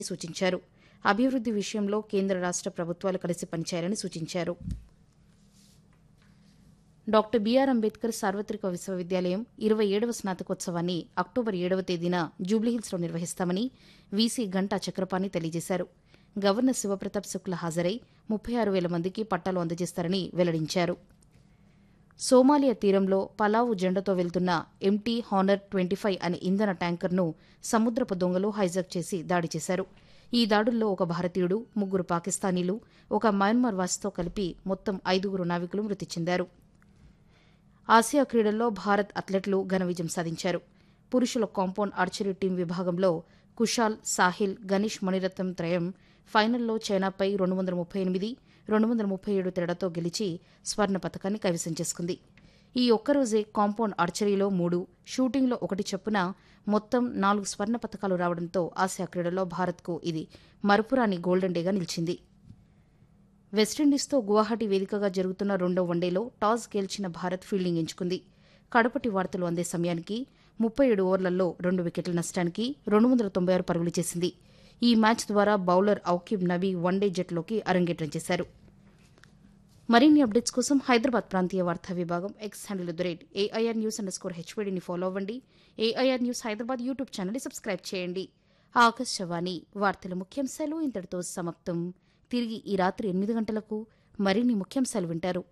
సూచించారు అభివృద్ది విషయంలో కేంద్ర రాష్ట ప్రభుత్వాలు కలిసి పనిచేయాలని సూచించారు డాక్టర్ బీఆర్ అంబేద్కర్ సార్వత్రిక విశ్వవిద్యాలయం ఇరవై ఏడవ స్నాతకోత్సవాన్ని అక్టోబర్ ఏడవ తేదీన జూబ్లీహిల్స్లో నిర్వహిస్తామని వీసీ గంటా చక్రపాణి తెలియజేశారు గవర్నర్ శివప్రతాప్ శుక్ల హాజరై ముప్పై ఆరు వేల మందికి పట్టాలు అందజేస్తారని వెల్లడించారు సోమాలియా తీరంలో పలావు జెండాతో వెళ్తున్న ఎంటీ హానర్ ట్వంటీ ఫైవ్ అనే ఇంధన ట్యాంకర్ను సముద్రపు దొంగలు హైజాక్ చేసి దాడి చేశారు ఈ దాడుల్లో ఒక భారతీయుడు ముగ్గురు పాకిస్తానీలు ఒక మయన్మార్ వాసితో కలిపి మొత్తం ఐదుగురు నావికులు మృతి చెందారు ఆసియా క్రీడల్లో భారత్ అథ్లెట్లు ఘన విజయం సాధించారు పురుషుల కాంపౌండ్ ఆర్చరీ టీం విభాగంలో కుషాల్ సాహిల్ గణేష్ మణిరత్నం త్రయం ఫైనల్లో చైనాపై రెండు వందల ముప్పై ఎనిమిది రెండు వందల ముప్పై ఏడు తేడాతో గెలిచి స్వర్ణ పథకాన్ని కైవసం చేసుకుంది ఈ ఒక్కరోజే కాంపౌండ్ ఆర్చరీలో మూడు షూటింగ్లో ఒకటి చొప్పున మొత్తం నాలుగు స్వర్ణ పథకాలు రావడంతో ఆసియా క్రీడల్లో భారత్కు ఇది మరపురాని గోల్డెన్ డేగా నిలిచింది వెస్టిండీస్తో గువాహటి వేదికగా జరుగుతున్న రెండో వన్డేలో టాస్ గెలిచిన భారత్ ఫీల్డింగ్ ఎంచుకుంది కడపటి వార్తలు అందే సమయానికి ముప్పై ఏడు ఓవర్లలో రెండు వికెట్ల నష్టానికి రెండు వందల తొంభై ఆరు పరుగులు చేసింది ఈ మ్యాచ్ ద్వారా బౌలర్ ఔకిబ్ నబీ వన్డే జట్టులోకి అరంగేట్రం చేశారు మరిన్ని అప్డేట్స్ కోసం హైదరాబాద్ ప్రాంతీయ వార్తా విభాగం X handle the rate AIR news underscore హెచ్పీడీని ఫాలో అవ్వండి ఏఐఆర్ న్యూస్ హైదరాబాద్ యూట్యూబ్ ఛానల్ని సబ్స్క్రైబ్ చేయండి ఆకాశవాణి వార్తల ముఖ్యాంశాలు ఇంతటితో సమాప్తం తిరిగి ఈ రాత్రి ఎనిమిది గంటలకు మరిన్ని ముఖ్యాంశాలు వింటారు